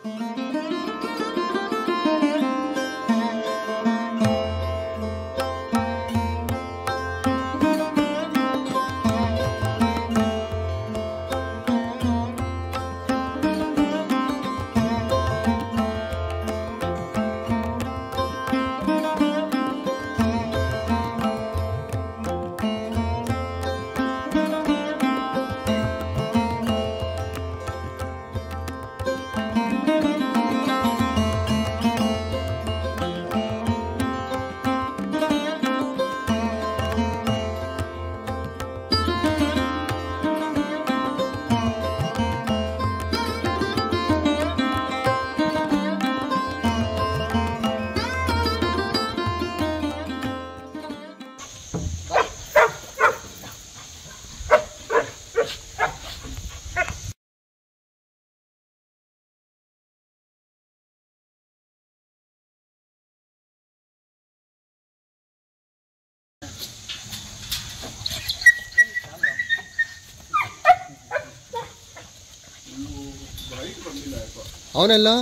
ಅವನೆಲ್ಲ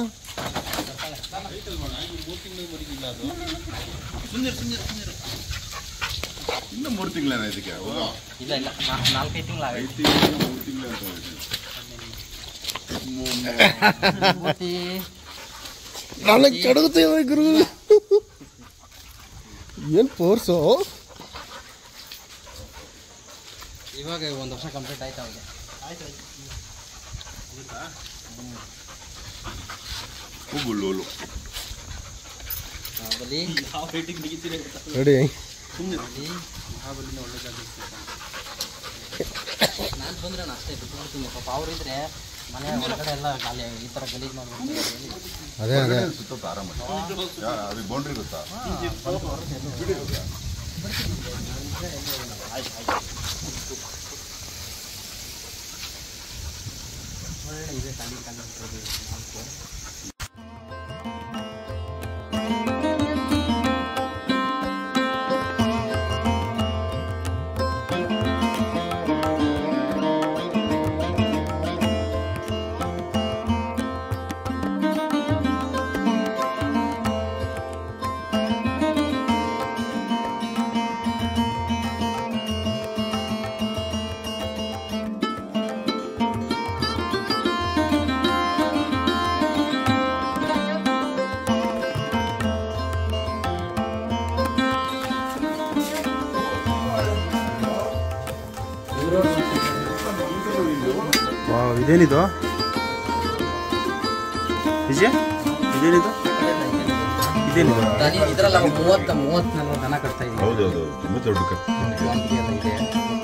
ಇನ್ನು ಮೂರು ತಿಂಗಳೇನ ಇದಕ್ಕೆ ಹೌದಾ ಇಲ್ಲ ಇಲ್ಲ ನಾ- ನಾಲ್ಕೈದು ತಿಂಗಳು ಐದು ತಿಂಗಳು ಮೂರು ತಿಂಗಳು ಅಂತ ಹೇಳಿದ್ರು. ಪೂರ್ತಿ ನನಗೆ ಕೆಡಗುತ್ತೇವೆ ಗುರು ಏನು ಫೋರ್ಸು ಇವಾಗ ಒಂದು ವರ್ಷ ಕಂಪ್ಲೀಟ್ ಆಯ್ತು ಅವಾಗ ಹೂವು ಲೋಲು ಬಲಿ ರೆಡಿ ನಾನು ಬಂದ್ರೆ ನಾನು ಅಷ್ಟೇ ಬಿಟ್ಬಿಡ್ತೀನಿ ಪಾಪ ಅವ್ರಿದ್ರೆ ಮನೆ ಹೊರಗಡೆ ಎಲ್ಲ ಖಾಲಿ ಈ ಥರ ಗಲೀಜು ಮಾಡ್ಬಿಡ್ತಾರೆ ಅದೇ ಅದೇ ಸುತ್ತ ಆರಾಮಾಗಿ ಅದು ಬೌಂಡ್ರಿ ಗೊತ್ತಾ ಒಳ್ಳೆ ಇದೆ ಸಣ್ಣ ಸಣ್ಣ ನಾಲ್ಕು ವಾವ್ ಇದೇನಿದು ವಿಜಯ ಇದೇನಿದು ಇದೇನಿದು ದನಿ ಇದ್ರಲ್ಲ ಮೂವತ್ತ ಮೂವತ್ತು ನಲ್ವತ್ತು ದನ ಕಟ್ತಾ ಇದ್ದೀವಿ ಹೌದೌದು ತುಂಬ ದೊಡ್ಡ ಕತ್ತು ಕ್ವಾಂಟಿಟಿ ಎಲ್ಲ ಇದೆ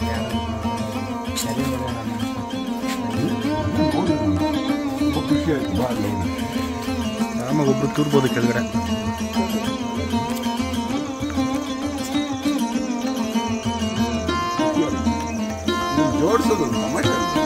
ತುಂಬ ಖುಷಿ ಆಯ್ತು ಬಾ ಅಲ್ಲಿ ಹೋಗೋಣ. ಆರಾಮಾಗಿ ಒಬ್ರು ತೂರ್ಬೋದು ಕೆಳಗಡೆ ನೀನ್ ಜೋಡ್ಸೋದು ತಮಾಷೆ ಅಲ್ವಾ?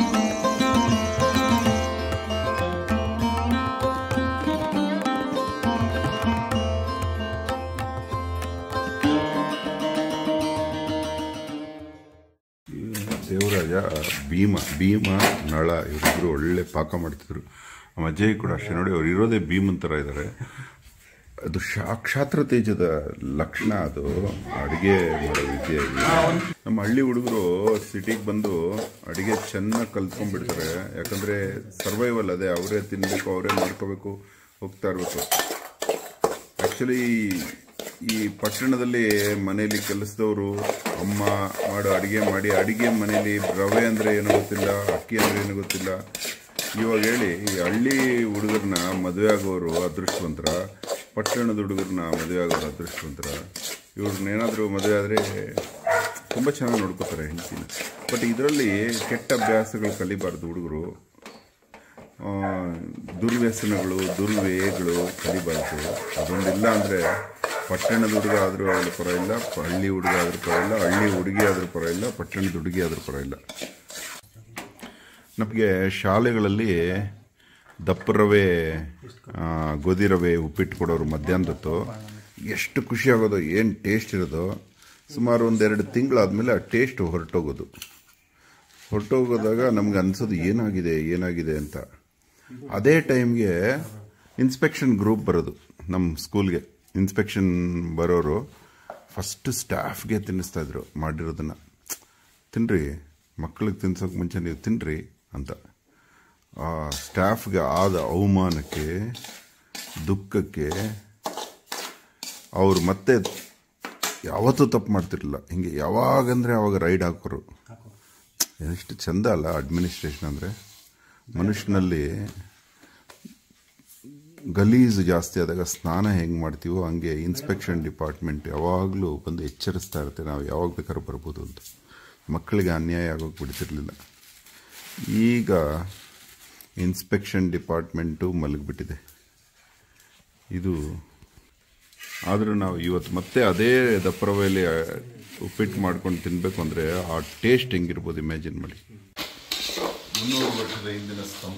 ದೇವರಾಜ ಭೀಮ ಭೀಮ ನಳ ಇವರಿಬ್ರು ಒಳ್ಳೆ ಪಾಕ ಮಾಡ್ತಿದ್ರು ನಮ್ಮ ಅಜ್ಜಯ್ಯ ಕೂಡ ಅಷ್ಟೇ ನೋಡಿ ಅವ್ರು ಇರೋದೇ ಭೀಮನ್ ಥರ ಇದ್ದಾರೆ ಅದು ಸಾಕ್ಷಾತ್ರ ತೇಜದ ಲಕ್ಷಣ ಅದು ಅಡುಗೆ ಮಾಡೋ ವಿದ್ಯೆಯಾಗಿ ನಮ್ಮ ಹಳ್ಳಿ ಹುಡುಗರು ಸಿಟಿಗೆ ಬಂದು ಅಡುಗೆ ಚೆನ್ನಾಗಿ ಕಲ್ತ್ಕೊಂಡ್ಬಿಡ್ತಾರೆ ಯಾಕಂದರೆ ಸರ್ವೈವಲ್ ಅದೇ ಅವರೇ ತಿನ್ನಬೇಕು ಅವರೇ ಮಾಡ್ಕೋಬೇಕು ಹೋಗ್ತಾ ಇರಬೇಕು ಆ್ಯಕ್ಚುಲಿ ಈ ಪಟ್ಟಣದಲ್ಲಿ ಮನೆಯಲ್ಲಿ ಕೆಲಸದವರು ಅಮ್ಮ ಮಾಡೋ ಅಡುಗೆ ಮಾಡಿ ಅಡುಗೆ ಮನೆಯಲ್ಲಿ ರವೆ ಅಂದರೆ ಏನೋ ಗೊತ್ತಿಲ್ಲ ಅಕ್ಕಿ ಅಂದರೆ ಏನೋ ಗೊತ್ತಿಲ್ಲ ಇವಾಗ ಹೇಳಿ ಈ ಹಳ್ಳಿ ಹುಡುಗರನ್ನ ಮದುವೆ ಆಗೋರು ಅದೃಷ್ಟವಂತರ ಪಟ್ಟಣದ ಹುಡುಗರನ್ನ ಮದುವೆ ಆಗೋರು ಅದೃಷ್ಟವಂತರ ಇವ್ರನ್ನ ಏನಾದರೂ ಮದುವೆ ಆದರೆ ತುಂಬ ಚೆನ್ನಾಗಿ ನೋಡ್ಕೋತಾರೆ ಹೆಂಡತಿನ ಬಟ್ ಇದರಲ್ಲಿ ಕೆಟ್ಟ ಅಭ್ಯಾಸಗಳು ಕಲಿಬಾರ್ದು ಹುಡುಗರು ಆ, ದುರ್ವ್ಯಸನಗಳು ದುರ್ವೇಗಳು ಕಲಿಬಾರ್ದು ಅದೊಂದಿಲ್ಲ ಅಂದರೆ ಪಟ್ಟಣದ ಹುಡುಗ ಆದರೂ ಆದ್ರೂ ಪರವಾಗಿಲ್ಲ ಹಳ್ಳಿ ಹುಡುಗ ಆದ್ರೂ ಪರವಾಗಿಲ್ಲ ಹಳ್ಳಿ ಹುಡುಗಿ ಆದ್ರೂ ಪರವಾಗಿಲ್ಲ ಪಟ್ಟಣದ ಹುಡುಗಿ ಆದ್ರೂ ಪರವಾಗಿಲ್ಲ ನಮಗೆ ಶಾಲೆಗಳಲ್ಲಿ ದಪ್ಪ ರವೆ ಆ, ಗೋಧಿ ರವೆ ಉಪ್ಪಿಟ್ಟು ಕೊಡೋರು ಮಧ್ಯಾಹ್ನದತ್ತು ಎಷ್ಟು ಖುಷಿ ಆಗೋದು ಏನು ಟೇಸ್ಟ್ ಇರೋದು ಸುಮಾರು ಒಂದೆರಡು ತಿಂಗಳಾದಮೇಲೆ ಆ ಟೇಸ್ಟ್ ಹೊರಟೋಗೋದು ಹೊರಟೋಗೋದಾಗ ನಮ್ಗೆ ಅನ್ಸೋದು ಏನಾಗಿದೆ ಏನಾಗಿದೆ ಅಂತ ಅದೇ ಟೈಮ್ಗೆ ಇನ್ಸ್ಪೆಕ್ಷನ್ ಗ್ರೂಪ್ ಬರೋದು ನಮ್ಮ ಸ್ಕೂಲ್ಗೆ ಇನ್ಸ್ಪೆಕ್ಷನ್ ಬರೋರು ಫಸ್ಟ್ ಸ್ಟಾಫ್ಗೆ ತಿನ್ನಿಸ್ತಾ ಇದ್ರು ಮಾಡಿರೋದನ್ನ ತಿನ್ರಿ ಮಕ್ಕಳಿಗೆ ತಿನ್ಸೋಕೆ ಮುಂಚೆ ನೀವು ತಿನ್ರಿ ಅಂತ ಆ ಸ್ಟಾಫ್ಗೆ ಆದ ಅವಮಾನಕ್ಕೆ ದುಃಖಕ್ಕೆ ಅವ್ರು ಮತ್ತೆ ಯಾವತ್ತೂ ತಪ್ಪು ಮಾಡ್ತಿರ್ಲಿಲ್ಲ ಹಿಂಗೆ ಯಾವಾಗಂದ್ರೆ ಅವಾಗ ರೈಡ್ ಹಾಕೋರು ಎಷ್ಟು ಚಂದ ಅಲ್ಲ ಅಡ್ಮಿನಿಸ್ಟ್ರೇಷನ್ ಅಂದರೆ ಮನುಷ್ಯನಲ್ಲಿ ಗಲೀಜು ಜಾಸ್ತಿ ಆದಾಗ ಸ್ನಾನ ಹೆಂಗೆ ಮಾಡ್ತೀವೋ ಹಂಗೆ ಇನ್ಸ್ಪೆಕ್ಷನ್ ಡಿಪಾರ್ಟ್ಮೆಂಟ್ ಯಾವಾಗಲೂ ಬಂದು ಎಚ್ಚರಿಸ್ತಾ ಇರುತ್ತೆ ನಾವು ಯಾವಾಗ ಬೇಕಾದ್ರೂ ಬರ್ಬೋದು ಅಂತ ಮಕ್ಕಳಿಗೆ ಅನ್ಯಾಯ ಆಗೋಕೆ ಬಿಡ್ತಿರ್ಲಿಲ್ಲ ಈಗ ಇನ್ಸ್ಪೆಕ್ಷನ್ ಡಿಪಾರ್ಟ್ಮೆಂಟು ಮಲಗಿಬಿಟ್ಟಿದೆ ಇದು ಆದರೂ ನಾವು ಇವತ್ತು ಮತ್ತೆ ಅದೇ ದಪ್ಪರವೆಯಲ್ಲಿ ಉಪ್ಪಿಟ್ಟು ಮಾಡ್ಕೊಂಡು ತಿನ್ನಬೇಕು ಅಂದರೆ ಆ ಟೇಸ್ಟ್ ಹೆಂಗಿರ್ಬೋದು ಇಮ್ಯಾಜಿನ್ ಮಾಡಿ ಮುನ್ನೂರು ವರ್ಷದ ಹಿಂದಿನ ಸ್ತಂಭ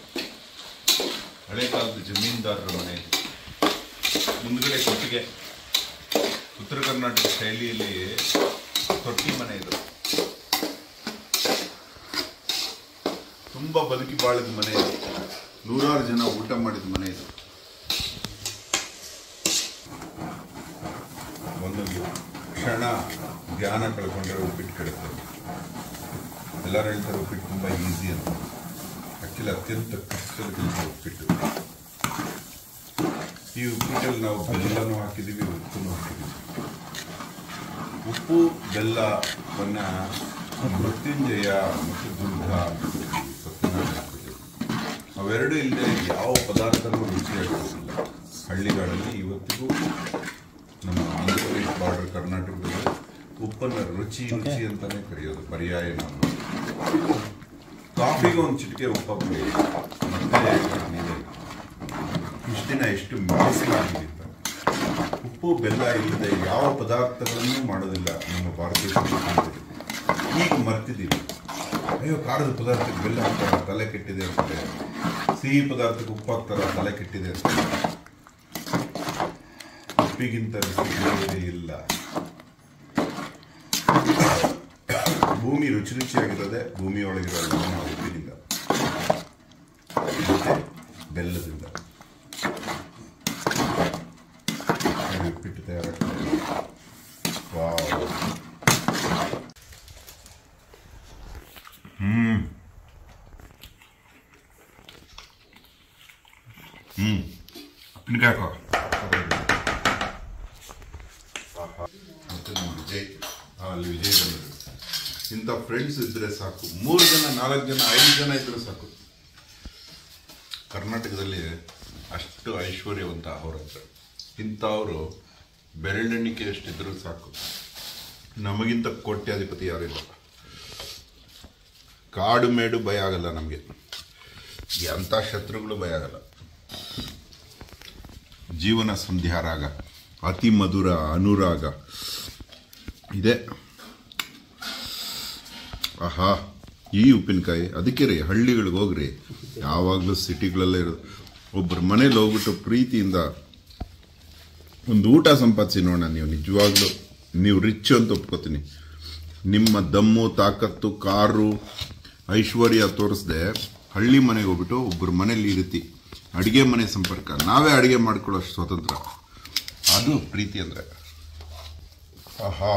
ಹಳೆ ಕಾಲದ ಜಮೀನ್ದಾರರ ಮನೆ ಇದು. ಮುಂದ್ಗಡೆ ಕೊಟ್ಟಿಗೆ ಉತ್ತರ ಕರ್ನಾಟಕ ಶೈಲಿಯಲ್ಲಿ ತೊಟ್ಟಿ ಮನೆ ಇದು ತುಂಬ ಬದುಕಿ ಬಾಳಿದ ಮನೆ ಇದು ನೂರಾರು ಜನ ಊಟ ಮಾಡಿದ ಮನೆ ಇದು ಒಂದೊಂದು ಕ್ಷಣ ಧ್ಯಾನ ಕಳ್ಕೊಂಡ್ರೆ ಉಪ್ಪಿಟ್ಟು ಕೆಡುತ್ತೆ ಎಲ್ಲರೂ ಹೇಳ್ತಾರೆ ಉಪ್ಪಿಟ್ಟು ತುಂಬ ಈಸಿ ಅಂತ ಆ್ಯಕ್ಚುಲಿ ಅತ್ಯಂತ ಕಷ್ಟದ ಕೆಲಸ ಉಪ್ಪಿಟ್ಟು ಈ ಉಪ್ಪಿಟ್ಟಲ್ಲಿ ನಾವು ಬೆಲ್ಲನೂ ಹಾಕಿದ್ದೀವಿ ಉಪ್ಪನ್ನು ಹಾಕಿದ್ದೀವಿ ಉಪ್ಪು ಬೆಲ್ಲವನ್ನ ಮೃತ್ಯುಂಜಯ ಮತ್ತು ದುರ್ಗ ಸತ್ಯನಾರಾಯಣ ಹಾಕಿದ್ದೀವಿ. ಅವೆರಡು ಇಲ್ಲದೆ ಯಾವ ಪದಾರ್ಥನೂ ರುಚಿಯಾಗಿರೋದಿಲ್ಲ ಹಳ್ಳಿಗಳಲ್ಲಿ ಇವತ್ತಿಗೂ ನಮ್ಮ ಆಂಧ್ರ ಪ್ರದೇಶ ಬಾರ್ಡರ್ ಕರ್ನಾಟಕದಲ್ಲಿ ಉಪ್ಪನ್ನ ರುಚಿ ರುಚಿ ಅಂತಾನೆ ಕರೆಯೋದು ಪರ್ಯಾಯ ನಾವು ಕಾಫಿಗೆ ಒಂದು ಚಿಟಿಕೆ ಉಪ್ಪು ಹಾಕ್ಬೇಕು. ಮತ್ತೆ ನೀವೇ. ಇಷ್ಟು ದಿನ ಎಷ್ಟು ಮಿಸಲಾಗಿದೆ ಅಂತ. ಉಪ್ಪು ಬೆಲ್ಲ ಇಲ್ಲದೆ ಯಾವ ಪದಾರ್ಥಗಳನ್ನು ಮಾಡೋದಿಲ್ಲ ನಮ್ಮ ಭಾರತೀಯ ಸಂಸ್ಕೃತಿಯಲ್ಲಿ ಈಗ ಮರ್ತಿದ್ದೀವಿ ಅಯ್ಯೋ ಖಾರದ ಪದಾರ್ಥಕ್ಕೆ ಬೆಲ್ಲ ಹಾಕ್ತಾರ ತಲೆ ಕೆಟ್ಟಿದೆ ಅಂತಾರೆ ಸಿಹಿ ಪದಾರ್ಥಕ್ಕೆ ಉಪ್ಪು ಹಾಕ್ತಾರ ತಲೆ ಕೆಟ್ಟಿದೆ ಅಂತಾರೆ ಉಪ್ಪಿಗಿಂತ ರುಚಿ ಬೇರೆ ಇಲ್ಲ ಭೂಮಿ ರುಚಿ ರುಚಿಯಾಗಿರೋದೆ ಭೂಮಿ ಒಳಗಿರೋ ಲವಣ ಉಪ್ಪಿನಿಂದ ಮತ್ತೆ ಬೆಲ್ಲದಿಂದ ಹಾಗೆ ಉಪ್ಪಿಟ್ಟು ತಯಾರಾಗ್ತದೆ ವಾವ್ ಹ್ಮ್ ಹ್ಮ್ ಉಪ್ಪಿನಕಾಯಿ ಹಾಕೋ ಮತ್ತೆ ನಮ್ಮ ವಿಜಯ್ ಆ, ಅಲ್ಲಿ ವಿಜಯ್ ಬಂದರು ಇಂಥ ಫ್ರೆಂಡ್ಸ್ ಇದ್ರೆ ಸಾಕು ಮೂರು ಜನ ನಾಲ್ಕು ಜನ ಐದು ಜನ ಇದ್ರೆ ಸಾಕು ಕರ್ನಾಟಕದಲ್ಲಿ ಅಷ್ಟು ಐಶ್ವರ್ಯವಂತ ಅವ್ರ ಹತ್ರ ಇಂಥವರು ಬೆರಳೆಣಿಕೆ ಎಷ್ಟಿದ್ರು ಸಾಕು ನಮಗಿಂತ ಕೋಟ್ಯಾಧಿಪತಿ ಯಾರಿಲ್ಲ ಕಾಡು ಮೇಡು ಭಯ ಆಗಲ್ಲ ನಮಗೆ ಎಂಥ ಶತ್ರುಗಳು ಭಯ ಆಗಲ್ಲ ಜೀವನ ಸಂಧ್ಯಾರಾಗ ಅತಿ ಮಧುರ ಅನುರಾಗ ಇದೆ ಆಹಾ ಈ ಉಪ್ಪಿನಕಾಯಿ ಅದಕ್ಕೆ ರೀ ಹಳ್ಳಿಗಳಿಗೆ ಹೋಗ್ರಿ ಯಾವಾಗಲೂ ಸಿಟಿಗಳಲ್ಲೇ ಇರೋದು ಒಬ್ಬರ ಮನೇಲಿ ಹೋಗ್ಬಿಟ್ಟು ಪ್ರೀತಿಯಿಂದ ಒಂದು ಊಟ ಸಂಪಾದಿಸಿ ನೋಡೋಣ ನೀವು ನಿಜವಾಗ್ಲೂ ನೀವು ರಿಚ್ ಅಂತ ಒಪ್ಕೋತೀನಿ ನಿಮ್ಮ ದಮ್ಮು ತಾಕತ್ತು ಕಾರು ಐಶ್ವರ್ಯ ತೋರಿಸ್ದೆ ಹಳ್ಳಿ ಮನೆಗೆ ಹೋಗ್ಬಿಟ್ಟು ಒಬ್ಬರ ಮನೇಲಿ ಈ ರೀತಿ ಅಡುಗೆ ಮನೆ ಸಂಪರ್ಕ ನಾವೇ ಅಡುಗೆ ಮಾಡ್ಕೊಳ್ಳೋ ಸ್ವತಂತ್ರ ಅದು ಪ್ರೀತಿ ಅಂದರೆ ಆಹಾ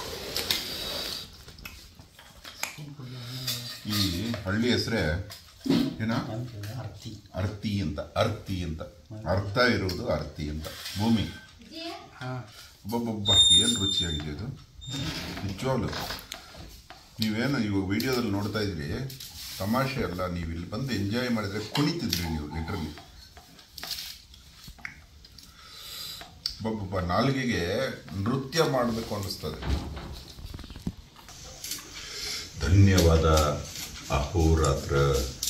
ಈ ಹಳ್ಳಿ ಹೆಸರೇ ಏನ ಅರ್ತಿ ಅಂತ ಅರ್ತಿ ಅಂತ ಅರ್ಥ ಇರುವುದು ಅರ್ತಿ ಅಂತ ಭೂಮಿ ಒಬ್ಬೊಬ್ಬ ಏನು ರುಚಿಯಾಗಿದೆ ಇದು ನಿಜವಾಗ್ಲು ನೀವೇನು ಇವಾಗ ವಿಡಿಯೋದಲ್ಲಿ ನೋಡ್ತಾ ಇದ್ರಿ ತಮಾಷೆ ಅಲ್ಲ ನೀವು ಇಲ್ಲಿ ಬಂದು ಎಂಜಾಯ್ ಮಾಡಿದ್ರೆ ಕುಣಿತಿದ್ರಿ ನೀವು ಲಿಟ್ರಲಿ ಒಬ್ಬೊಬ್ಬ ನಾಲ್ಗೆಗೆ ನೃತ್ಯ ಮಾಡಬೇಕು ಅನ್ನಿಸ್ತದೆ ಧನ್ಯವಾದ ಅಹೋರಾತ್ರ